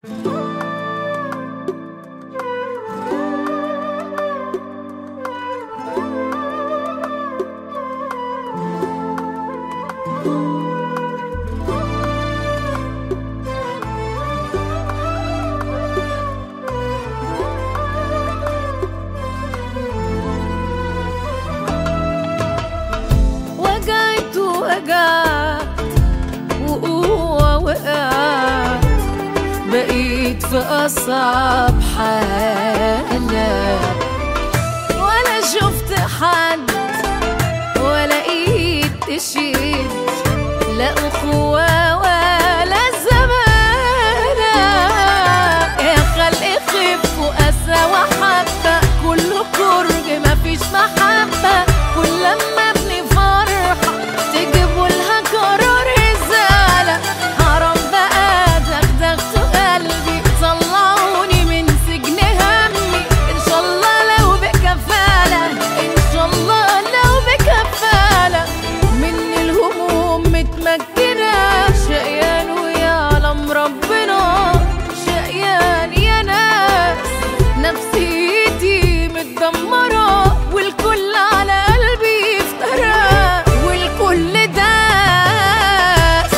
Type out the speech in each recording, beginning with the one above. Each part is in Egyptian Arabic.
وقعت وقعت وقوة وقعت بقيت في أصعب حالة ولا شفت حد ولا إيد تشيل لا أخوة ولا زمالة يا خلق خف وأسى وحبة كله كرج مفيش محبة كل لما ابني فرحة تجيبوا لها قرار إزالة حرام بقى دغدغتوا قلبي طلعوني من سجن همي إن شاء الله لو بكفالة إن شاء الله لو بكفالة من الهموم متمكنة شقيان ويعلم ربنا شقيان يا ناس نفسيتي متدمرة والكل على قلبي افترى والكل داس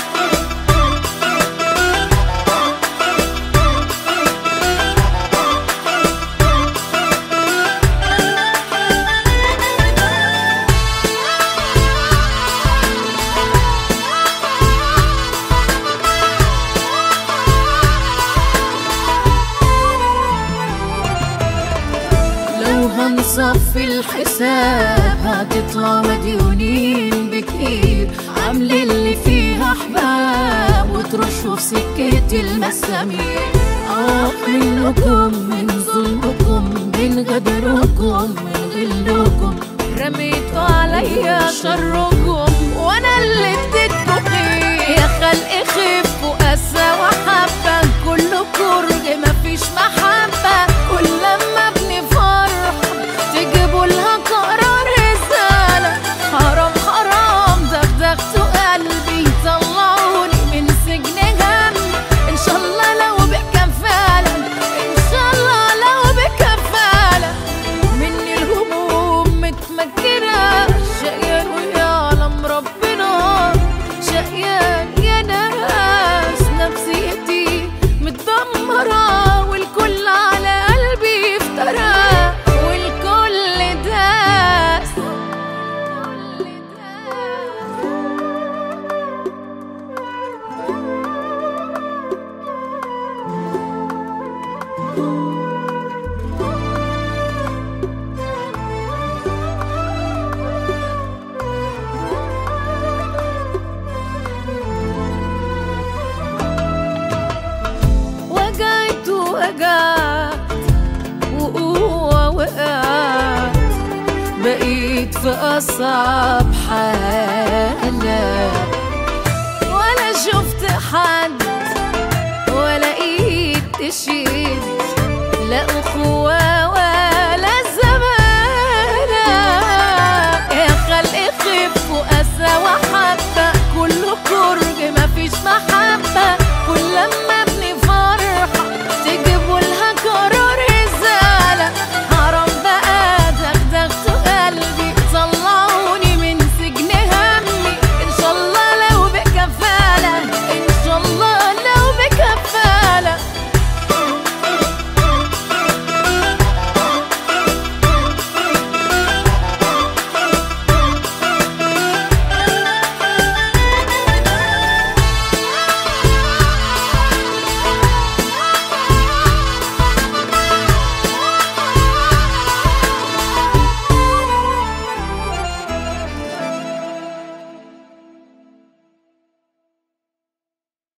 لو هنصفي الحساب هتطلع مديونين بكتير عامل اللي فيها احباب وترشوا في سكة المسامير اه منكم من ظلمكم من غدركم من غلكم رميتوا عليا شركم وانا اللي اديتكم خير يا خلق خف واسى وحبه كله كرج مفيش محبه كل لما ابني فرحه تجيبوا لها قرار رساله حرام حرام دغدغتوا قلبي طلعوني من سجن همي ان شاء الله لو بكفاله ان شاء الله لو بكفاله مني الهموم متمكنة شقيان ويعلم ربنا شقيان يا ناس نفسيتي متدمرة والكل على قلبي افترى والكل داس والكل داس وقعت وقعت وقوة وقعت بقيت في أصعب حالة ولا شفت حد ولا إيد تشيل لا أخوة